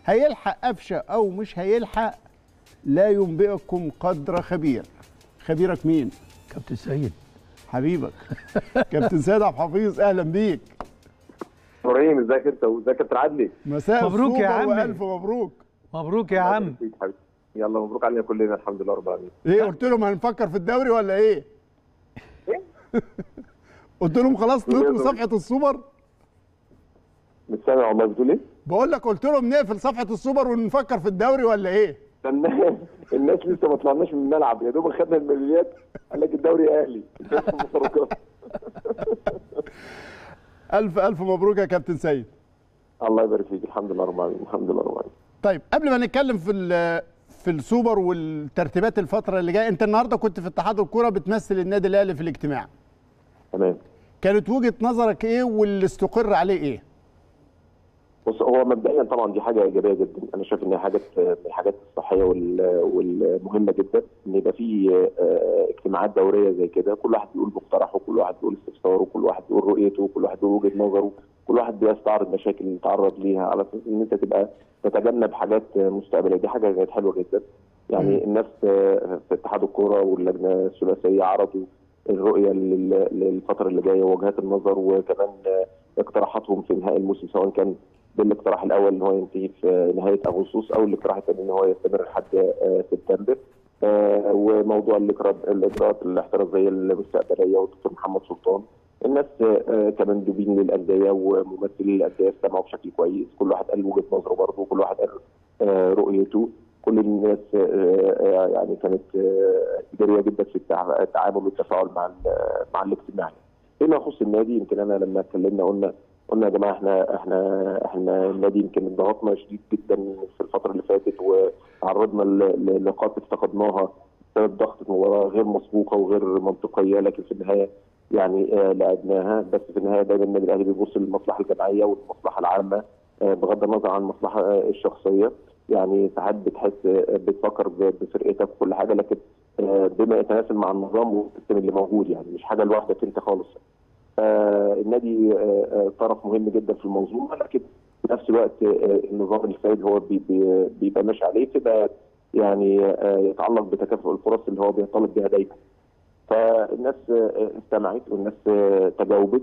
هيلحق قفشه او مش هيلحق لا ينبئكم قدر خبير خبيرك مين كابتن سيد حبيبك كابتن سيد عبد الحفيظ اهلا بيك ابراهيم ازيك انت وازيك يا كابتن عدلي مساء مبروك يا السوبر عمي. والف مبروك مبروك يا عم يلا مبروك علينا كلنا الحمد لله رب العالمين ايه قلت لهم هنفكر في الدوري ولا ايه قلت لهم خلاص نطلب صفحه السوبر مش سامع والله بتقول ايه؟ بقول لك قلت لهم نقفل صفحه السوبر ونفكر في الدوري ولا ايه ده الناس الناس لسه ما طلعناش من الملعب يا دوب خدنا الميداليات قال لك الدوري اهلي المفارقات. الف الف مبروك يا كابتن سيد الله يبارك فيك الحمد لله رب العالمين الحمد لله رب العالمين طيب قبل ما نتكلم في ال- في السوبر والترتيبات الفتره اللي جايه انت النهارده كنت في اتحاد الكوره بتمثل النادي الاهلي في الاجتماع تمام كانت وجهه نظرك ايه واللي استقر عليه ايه بص هو مبدئيا طبعا دي حاجه ايجابيه جدا انا شايف ان هي حاجه من الحاجات الصحيه وال- والمهمه جدا ان يبقى في آه، اجتماعات دوريه زي كده كل واحد بيقول مقترحه وكل واحد بيقول استفساره وكل واحد بيقول رؤيته وكل واحد بيقول وجهه نظره كل واحد بيستعرض مشاكل اللي تعرض ليها على اساس ان انت تبقى تتجنب حاجات مستقبليه دي حاجه كانت حلوه جدا يعني الناس آه، في اتحاد الكوره واللجنه الثلاثيه عرضوا الرؤيه لل- للفتره اللي جايه ووجهات النظر وكمان آه، اقتراحاتهم في انهاء الموسم سواء كان بالاقتراح الاول ان هو ينتهي في نهايه اغسطس او الاقتراح الثاني ان هو يستمر لحد آه، سبتمبر آه، وموضوع الإجراءات- الاجراءات الاحترازيه المستقبليه والدكتور محمد سلطان الناس آه، كمندوبين للانديه وممثلين الانديه استمعوا بشكل كويس كل واحد قال وجهه نظره برضه وكل واحد قال آه، رؤيته كل الناس آه، آه، يعني كانت آه، ايجابيه جدا في التع- التعامل والتفاعل مع ال- مع الاجتماع فيما يخص النادي يمكن انا لما اتكلمنا قلنا قلنا يا جماعه احنا احنا احنا النادي يمكن ضغطنا شديد جدا في الفتره اللي فاتت وتعرضنا ل- لنقاط افتقدناها بسبب ضغط مباراه غير مسبوقه وغير منطقيه لكن في النهايه يعني آه لعبناها بس في النهايه دايما النادي الاهلي بيبص للمصلحه الجماعيه والمصلحه العامه آه بغض النظر عن المصلحه آه الشخصيه يعني ساعات بتحس آه بتفكر ب- بفرقتك وكل حاجه لكن آه بما يتناسب مع النظام والسيستم اللي موجود يعني مش حاجه لوحدك انت خالص آه، النادي آه، آه، طرف مهم جدا في المنظومه لكن في نفس الوقت آه، النظام الفائد هو بي- بي- بيبقى ماشي عليه تبقى يعني آه، يتعلق بتكافؤ الفرص اللي هو بيطالب بها دايما. فالناس آه، استمعت والناس آه، تجاوبت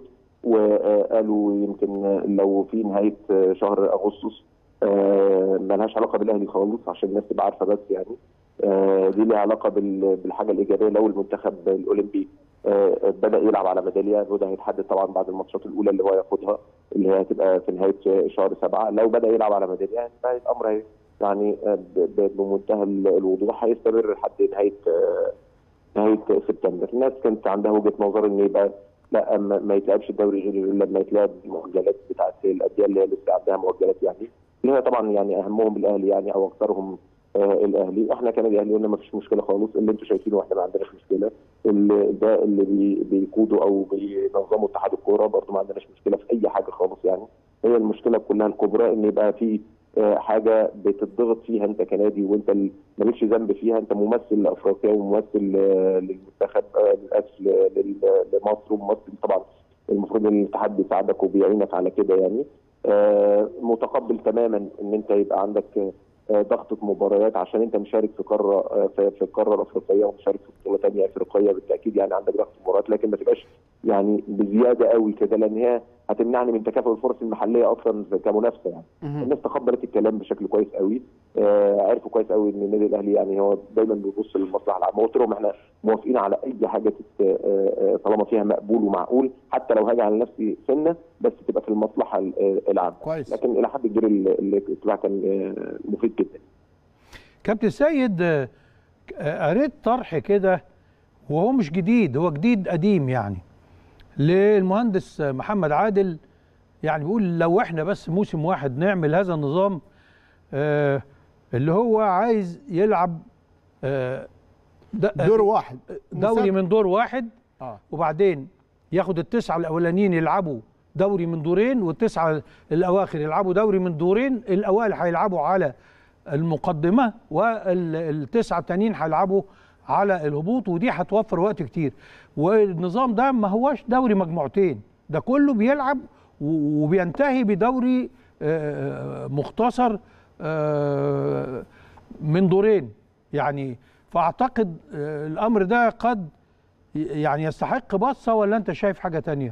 وقالوا يمكن لو في نهايه آه، شهر اغسطس آه، ملهاش علاقه بالاهلي خالص عشان الناس تبقى عارفه بس يعني آه، دي ليها علاقه بال- بالحاجه الايجابيه لو المنتخب الاولمبي آه، بدا يلعب على ميداليه وده هيتحدد طبعا بعد الماتشات الاولى اللي هو ياخدها اللي هي هتبقى في نهايه شهر سبعه لو بدا يلعب على ميداليه هيبقى الامر هي- يعني آه، ب- ب- بمنتهى الوضوح هيستمر لحد نهايه آه، نهايه سبتمبر الناس كانت عندها وجهه نظر ان يبقى لا ما ما يتلعبش الدوري غير لما يتلعب المؤجلات بتاعت الانديه اللي هي لسه عندها مؤجلات يعني اللي هي طبعا يعني اهمهم الاهلي يعني او اكثرهم آه الاهلي احنا كنادي اهلي قلنا ما فيش مشكله خالص اللي انتم شايفينه واحنا ما عندناش مشكله اللي ده اللي بي بيقودوا او بينظموا اتحاد الكوره برضه ما عندناش مشكله في اي حاجه خالص يعني هي المشكله كلها الكبرى ان يبقى في آه، حاجه بتضغط فيها انت كنادي وانت ال- مالكش ذنب فيها انت ممثل لافريقيا وممثل آه، للمنتخب آه، للاسف ل- لل- لمصر وممثل طبعا المفروض ان الاتحاد بيساعدك وبيعينك على كده يعني آه، متقبل تماما ان انت يبقى عندك آه، ضغطة مباريات عشان انت مشارك في قاره آه، في في القاره الافريقيه ومشارك في بطوله ثانيه افريقيه بالتاكيد يعني عندك ضغط مباريات لكن ما تبقاش يعني بزياده قوي كده لان هي هتمنعني من تكافؤ الفرص المحليه اصلا كمنافسه يعني الناس تقبلت الكلام بشكل كويس قوي آه عرفوا كويس قوي ان النادي الاهلي يعني هو دايما بيبص للمصلحه العامه قلت لهم احنا موافقين على اي حاجه تت- آه، آه، طالما فيها مقبول ومعقول حتى لو هاجي على نفسي سنه بس تبقى في المصلحه ال- آه، العامه كويس. لكن الى حد كبير ال- الاجتماع كان آه، مفيد جدا كابتن سيد آه، آه، قريت طرح كده وهو مش جديد هو جديد قديم يعني للمهندس محمد عادل يعني بيقول لو احنا بس موسم واحد نعمل هذا النظام آه، اللي هو عايز يلعب آه، د- دور واحد دوري مسابقة. من دور واحد اه وبعدين ياخد التسعه الاولانيين يلعبوا دوري من دورين والتسعه الاواخر يلعبوا دوري من دورين الاوائل هيلعبوا على المقدمه والتسعه التانيين هيلعبوا على الهبوط ودي هتوفر وقت كتير والنظام ده ما هوش دوري مجموعتين ده كله بيلعب و- وبينتهي بدوري آه، مختصر آه، من دورين يعني فاعتقد آه، الامر ده قد ي- يعني يستحق بصه ولا انت شايف حاجه تانية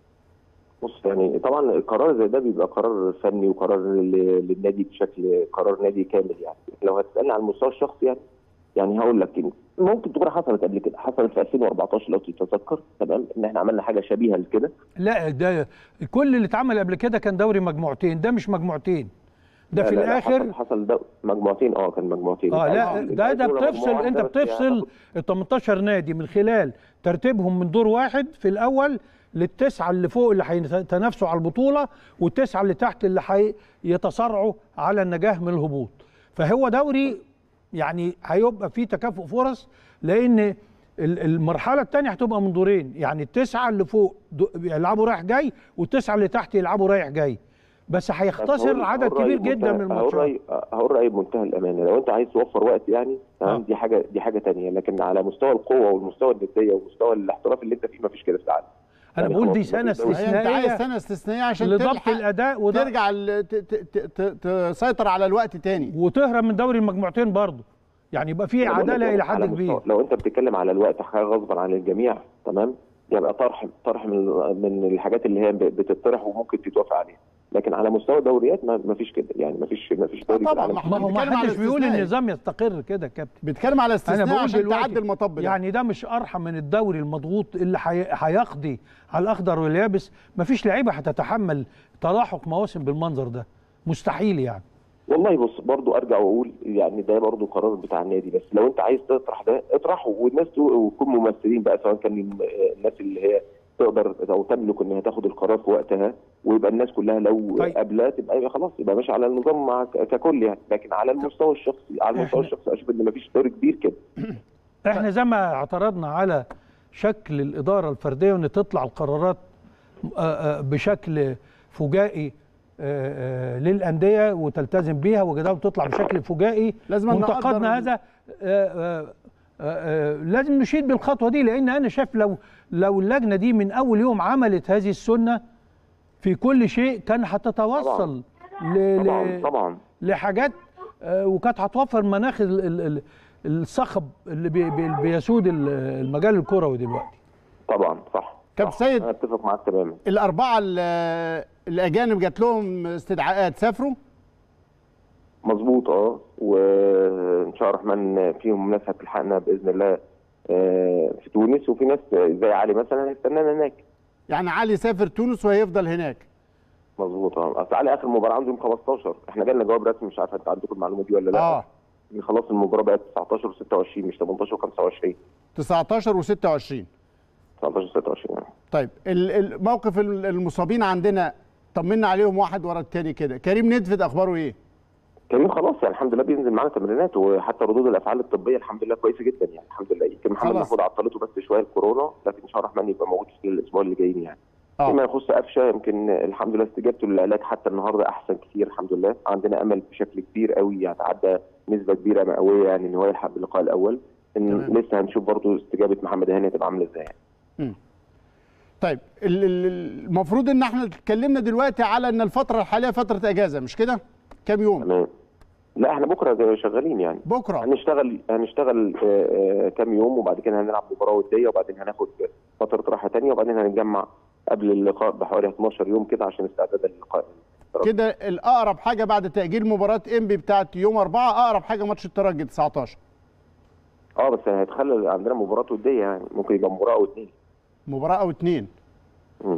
بص يعني طبعا القرار زي ده بيبقى قرار فني وقرار ل- للنادي بشكل قرار نادي كامل يعني لو هتسالني على المستوى الشخصي يعني يعني هقول لك إن ممكن تكون حصلت قبل كده حصلت في 2014 لو تتذكر تمام ان احنا عملنا حاجه شبيهه لكده لا ده كل اللي اتعمل قبل كده كان دوري مجموعتين ده مش مجموعتين ده لا في لا لا، الاخر حصل, حصل ده مجموعتين اه كان مجموعتين اه لا يعني ده ده الأولى بتفصل مجموعة انت واحدة بس يعني بتفصل ال 18 نادي من خلال ترتيبهم من دور واحد في الاول للتسعه اللي فوق اللي هيتنافسوا على البطوله والتسعه اللي تحت اللي هيتصارعوا على النجاح من الهبوط فهو دوري يعني هيبقى فيه تكافؤ فرص لان ال- المرحله الثانيه هتبقى من دورين يعني التسعه اللي فوق دو- يلعبوا رايح جاي والتسعه اللي تحت يلعبوا رايح جاي بس هيختصر هقول- عدد هقول كبير رأيي جدا بمنتهى- من هقول الماتشات رأيي هقول رأيي بمنتهى الامانه لو انت عايز توفر وقت يعني تمام آه. دي حاجه دي حاجه تانية لكن على مستوى القوه والمستوى النديه ومستوى الاحتراف اللي انت فيه مفيش كده في العالم انا يعني بقول خلاص دي يبقى سنه في هي الدوري. انت عايز استثنائيه سنه استثنائيه عشان لضبط تلحق الاداء وده ترجع ال- ت- ت- ت- ت- تسيطر على الوقت تاني وتهرب من دوري المجموعتين برضه يعني يبقى في أنا بقول لك عداله يعني الى حد على كبير مستوى- لو انت بتتكلم على الوقت حاجه غصبا عن الجميع تمام يبقى طرح طرح من من الحاجات اللي هي ب- بتطرح وممكن تتوافق عليها لكن على مستوى دوريات ما ما فيش كده يعني ما فيش ما فيش دوري في طبعاً، العالم ما ما هو ما بنتكلم على حدش بيقول الاستثنائي. النظام يستقر كده يا كابتن بيتكلم على انا استثناء بقول عشان دلوقتي تعدي المطب ده يعني ده مش ارحم من الدوري المضغوط اللي حي- هيقضي على الاخضر واليابس مفيش لعيبه هتتحمل تلاحق مواسم بالمنظر ده مستحيل يعني والله بص برضو ارجع واقول يعني ده برضو قرار بتاع النادي بس لو انت عايز تطرح ده اطرحه والناس تو- ويكون ممثلين بقى سواء كان الناس اللي هي تقدر او تملك انها تاخد القرار في وقتها ويبقى الناس كلها لو طيب. قابله تبقى يبقى خلاص يبقى ماشي على النظام مع ك- ككل يعني لكن على المستوى الشخصي على المستوى إحنا- الشخصي اشوف ان مفيش دوري كبير كده احنا زي ما اعترضنا على شكل الاداره الفرديه وان تطلع القرارات آه، آه، بشكل فجائي آه، آه، للانديه وتلتزم بيها وكده وتطلع بشكل فجائي لازم نقدر وانتقدنا ال- هذا آه، آه، آه، آه، لازم نشيد بالخطوه دي لان انا شايف لو لو اللجنه دي من اول يوم عملت هذه السنه في كل شيء كان هتتوصل ل- طبعا ل- طبعا لحاجات آه، وكانت هتوفر مناخ ال- ال- ال- الصخب اللي بي- بي- بيسود ال- المجال الكروي دلوقتي طبعا صح كابتن صح. سيد. انا اتفق معاك تماما الاربعه ال- الاجانب جات لهم استدعاءات سافروا مظبوط اه وان شاء الله الرحمن فيهم ناس هتلحقنا باذن الله آه، في تونس وفي ناس زي علي مثلا هيستنانا هناك يعني علي سافر تونس وهيفضل هناك مظبوط اه اصل علي اخر مباراه عنده يوم 15 احنا جالنا جواب رسمي مش عارف انت عندكم المعلومه دي ولا لا اه ان خلاص المباراه بقت 19 و26 مش 18 و25 19 و26 19 و26 يعني. طيب ال- ال- موقف ال- المصابين عندنا طمنا عليهم واحد ورا التاني كده كريم ندفد اخباره ايه كريم خلاص يعني الحمد لله بينزل معانا تمرينات وحتى ردود الافعال الطبيه الحمد لله كويسه جدا يعني الحمد لله يمكن محمد خلاص. محمود عطلته بس شويه الكورونا لكن ان شاء الله الرحمن يبقى موجود في الاسبوع اللي جايين يعني اه فيما يخص قفشه يمكن الحمد لله استجابته للعلاج حتى النهارده احسن كتير الحمد لله عندنا امل بشكل كبير قوي يتعدى نسبه كبيره مئويه يعني ان هو يلحق باللقاء الاول ان تمام. لسه هنشوف برضو استجابه محمد هاني هتبقى عامله ازاي يعني. طيب ال- ال- المفروض ان احنا اتكلمنا دلوقتي على ان الفتره الحاليه فتره اجازه مش كده كام يوم تمام لا احنا بكره زي شغالين يعني بكره هنشتغل هنشتغل آه، آه، كام يوم وبعد كده هنلعب مباراه وديه وبعدين هناخد فتره راحه تانية وبعدين هنتجمع قبل اللقاء بحوالي 12 يوم كده عشان استعداد اللقاء كده الاقرب حاجه بعد تاجيل مباراه انبي بتاعت يوم أربعة اقرب حاجه ماتش الترجي 19 اه بس هيتخلى عندنا مباراه وديه يعني ممكن يبقى مباراه او اتنين مباراه او اتنين مم.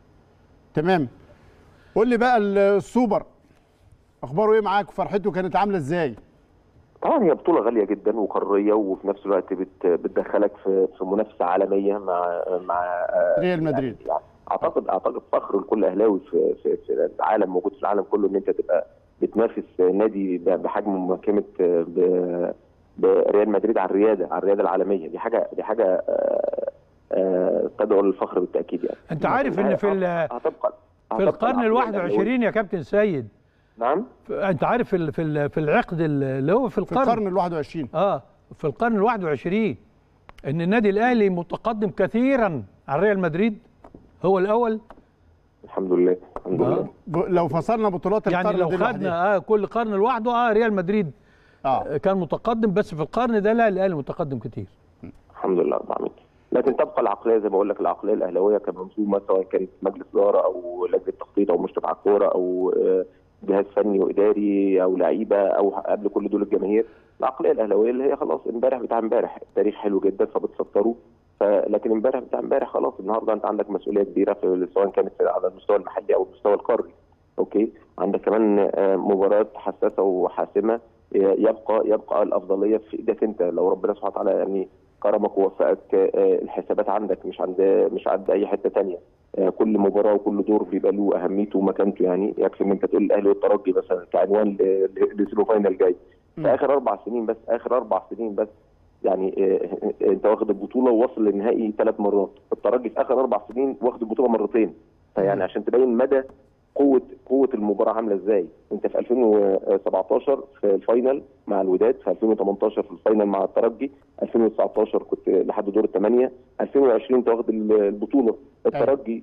تمام قول لي بقى السوبر اخباره ايه معاك وفرحته كانت عامله ازاي طبعا هي بطوله غاليه جدا وقاريه وفي نفس الوقت بت بتدخلك في في منافسه عالميه مع مع آه، ريال مدريد. يعني اعتقد اعتقد فخر لكل اهلاوي في, في في العالم موجود في العالم كله ان انت تبقى بتنافس نادي ب- بحجم محكمه آه، ب- بريال مدريد على الرياده على الرياده العالميه دي حاجه دي حاجه آه، آه، تدعو للفخر بالتاكيد يعني انت عارف ان في ال- هتبقى في القرن ال 21 يا كابتن سيد نعم ف- انت عارف في ال- في ال- في العقد اللي هو في في القرن القرن ال 21 اه في القرن ال 21 ان النادي الاهلي متقدم كثيرا عن ريال مدريد هو الاول الحمد لله الحمد آه. لله ب- لو فصلنا بطولات يعني القرن لو دي لوحدها. خدنا اه كل قرن لوحده اه ريال مدريد اه كان متقدم بس في القرن ده لا الاهلي متقدم كتير الحمد لله رب العالمين لكن تبقى العقليه زي ما بقول لك العقليه الاهلاويه كمنظومه سواء كانت مجلس اداره او لجنه تخطيط او مشرف على الكوره او آه، جهاز فني واداري او لعيبه او قبل كل دول الجماهير العقليه الاهلاويه اللي هي خلاص امبارح بتاع امبارح التاريخ حلو جدا فبتسطره ف- لكن امبارح بتاع امبارح خلاص النهارده انت عندك مسؤوليه كبيره في سواء كانت على المستوى المحلي او المستوى القاري اوكي عندك كمان آه، مباريات حساسه وحاسمه آه، يبقى يبقى الافضليه في ايدك انت لو ربنا سبحانه وتعالى يعني كرمك ووفقك آه، الحسابات عندك مش عند مش عند اي حته تانية آه، كل مباراه وكل دور بيبقى له اهميته ومكانته يعني يكفي ان انت تقول الاهلي والترجي مثلا كعنوان ل- ل- للسيمي فاينال جاي في اخر اربع سنين بس اخر اربع سنين بس يعني آه، آه، انت واخد البطوله ووصل للنهائي ثلاث مرات الترجي في اخر اربع سنين واخد البطوله مرتين فيعني عشان تبين مدى قوه قوه المباراه عامله ازاي انت في 2017 في الفاينل مع الوداد في 2018 في الفاينل مع الترجي 2019 كنت لحد دور الثمانيه 2020 انت واخد البطوله الترجي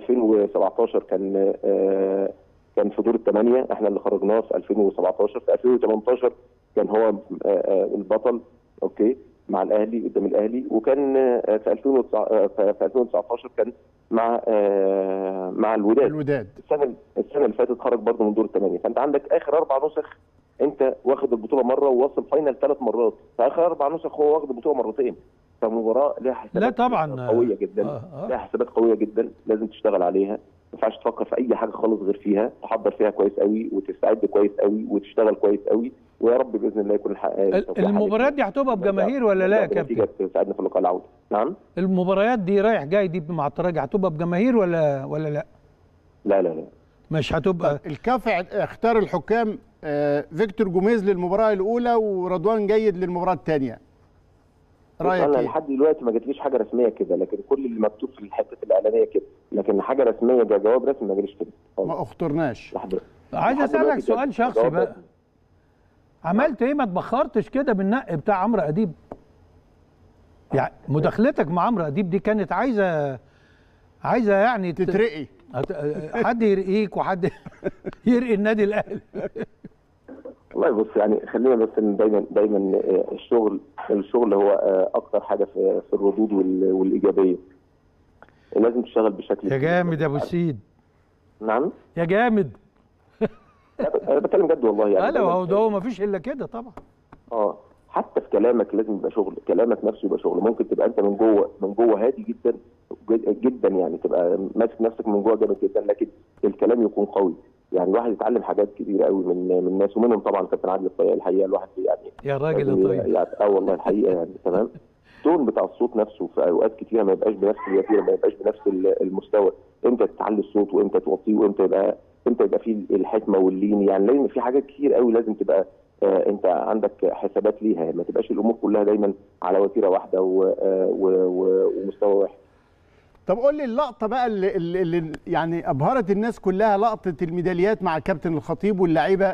2017 كان آه، كان في دور الثمانيه احنا اللي خرجناه في 2017 في 2018 كان هو آه، آه، البطل اوكي مع الاهلي قدام الاهلي وكان آه، في 2009 آه، في 2019 كان مع آه، مع الوداد الوداد السنه السنه اللي فاتت خرج برضه من دور الثمانيه فانت عندك اخر اربع نسخ انت واخد البطوله مره وواصل فاينل ثلاث مرات فاخر اربع نسخ هو واخد البطوله مرتين فمباراه ليها حسابات لا طبعا قويه جدا آه آه. ليها حسابات قويه جدا لازم تشتغل عليها ما ينفعش تفكر في اي حاجه خالص غير فيها تحضر فيها كويس قوي وتستعد كويس قوي وتشتغل كويس قوي ويا رب باذن الله يكون الحق ال- المباريات دي هتبقى بجماهير ولا لا يا كابتن؟ نتيجه تساعدنا في اللقاء العوده نعم المباريات دي رايح جاي دي مع الترجي هتبقى بجماهير ولا ولا لا؟ لا لا لا مش هتبقى الكاف اختار الحكام آه، فيكتور جوميز للمباراه الاولى ورضوان جيد للمباراه الثانيه بص، رايك انا ايه لحد دلوقتي ما جاتليش حاجه رسميه كده لكن كل اللي مكتوب في الحته الاعلانيه كده لكن حاجه رسميه ده جواب رسمي ما جاليش كده خالص. ما اخترناش لحد عايز لحد اسالك دلوقتي سؤال جاب شخصي جواب بقى رسمي. عملت ايه ما اتبخرتش كده بالنق بتاع عمرو اديب يعني مداخلتك مع عمرو اديب دي كانت عايزه عايزه يعني ت- تترقي هت- حد يرقيك وحد يرقي النادي الاهلي والله بص يعني خلينا بس إن دايما دايما آه، الشغل الشغل هو آه، اكتر حاجه في في الردود وال- والايجابيه لازم تشتغل بشكل يا جامد يا ابو السيد نعم يا جامد انا بتكلم جد والله يعني لا دايماً- هو ده هو ما فيش الا كده طبعا اه حتى في كلامك لازم يبقى شغل كلامك نفسه يبقى شغل ممكن تبقى انت من جوه من جوه هادي جدا جد- جدا يعني تبقى ماسك نفسك من جوه جامد جدا لكن الكلام يكون قوي يعني الواحد يتعلم حاجات كتير قوي من من الناس ومنهم طبعا كابتن عادل الطيب الحقيقه الواحد يعني يا راجل يعني- يا طيب يعني اه والله الحقيقه يعني تمام التون بتاع الصوت نفسه في اوقات كتيره ما يبقاش بنفس الوتيره ما يبقاش بنفس ال- المستوى امتى تعلي الصوت وامتى توطيه وامتى يبقى امتى يبقى فيه الحكمه واللين يعني لازم في حاجات كتير قوي لازم تبقى آه انت عندك حسابات ليها ما تبقاش الامور كلها دايما على وتيره واحده و- آه، و- و- ومستوى واحد طب قول لي اللقطه بقى اللي, اللي, اللي يعني ابهرت الناس كلها لقطه الميداليات مع كابتن الخطيب واللعيبه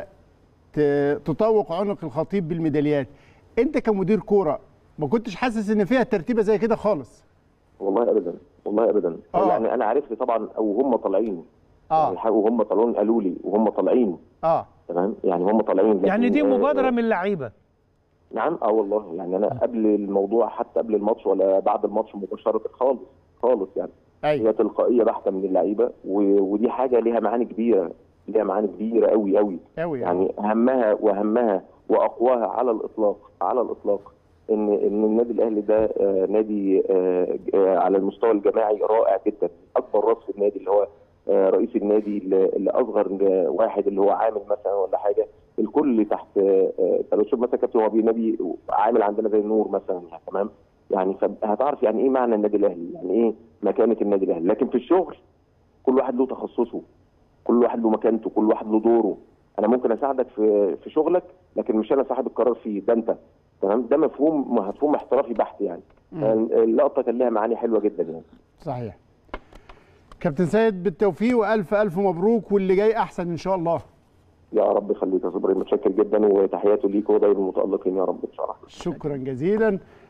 ت- تطوق عنق الخطيب بالميداليات انت كمدير كوره ما كنتش حاسس ان فيها ترتيبه زي كده خالص والله ابدا والله ابدا آه. يعني انا عرفت طبعا او هم طالعين اه يعني وهم طالعين قالوا لي وهم طالعين اه تمام يعني هم طالعين لكن- يعني دي آه، مبادره من اللعيبه نعم اه والله يعني انا قبل الموضوع حتى قبل الماتش ولا بعد الماتش مباشره خالص خالص يعني ايوه هي تلقائيه بحته من اللعيبه و- ودي حاجه ليها معاني كبيره ليها معاني كبيره قوي قوي قوي يعني يعني اهمها واهمها واقواها على الاطلاق على الاطلاق ان ان النادي الاهلي ده آه، نادي آه، آه، على المستوى الجماعي رائع جدا اكبر راس في النادي اللي هو آه، رئيس النادي اللي اللي اصغر واحد اللي هو عامل مثلا ولا حاجه الكل تحت آه، آه، انت لو تشوف مثلا كابتن هو نادي عامل عندنا زي النور مثلا يعني تمام يعني فهتعرف يعني ايه معنى النادي الاهلي يعني ايه مكانه النادي الاهلي لكن في الشغل كل واحد له تخصصه كل واحد له مكانته كل واحد له دوره انا ممكن اساعدك في في شغلك لكن مش انا صاحب القرار فيه ده انت تمام ده مفهوم مفهوم احترافي بحت يعني اللقطه كان لها معاني حلوه جدا يعني صحيح كابتن سيد بالتوفيق والف الف مبروك واللي جاي احسن ان شاء الله يا رب يخليك يا صبري متشكر جدا وتحياتي ليك ودايما متالقين يا رب ان شاء الله شكرا جزيلا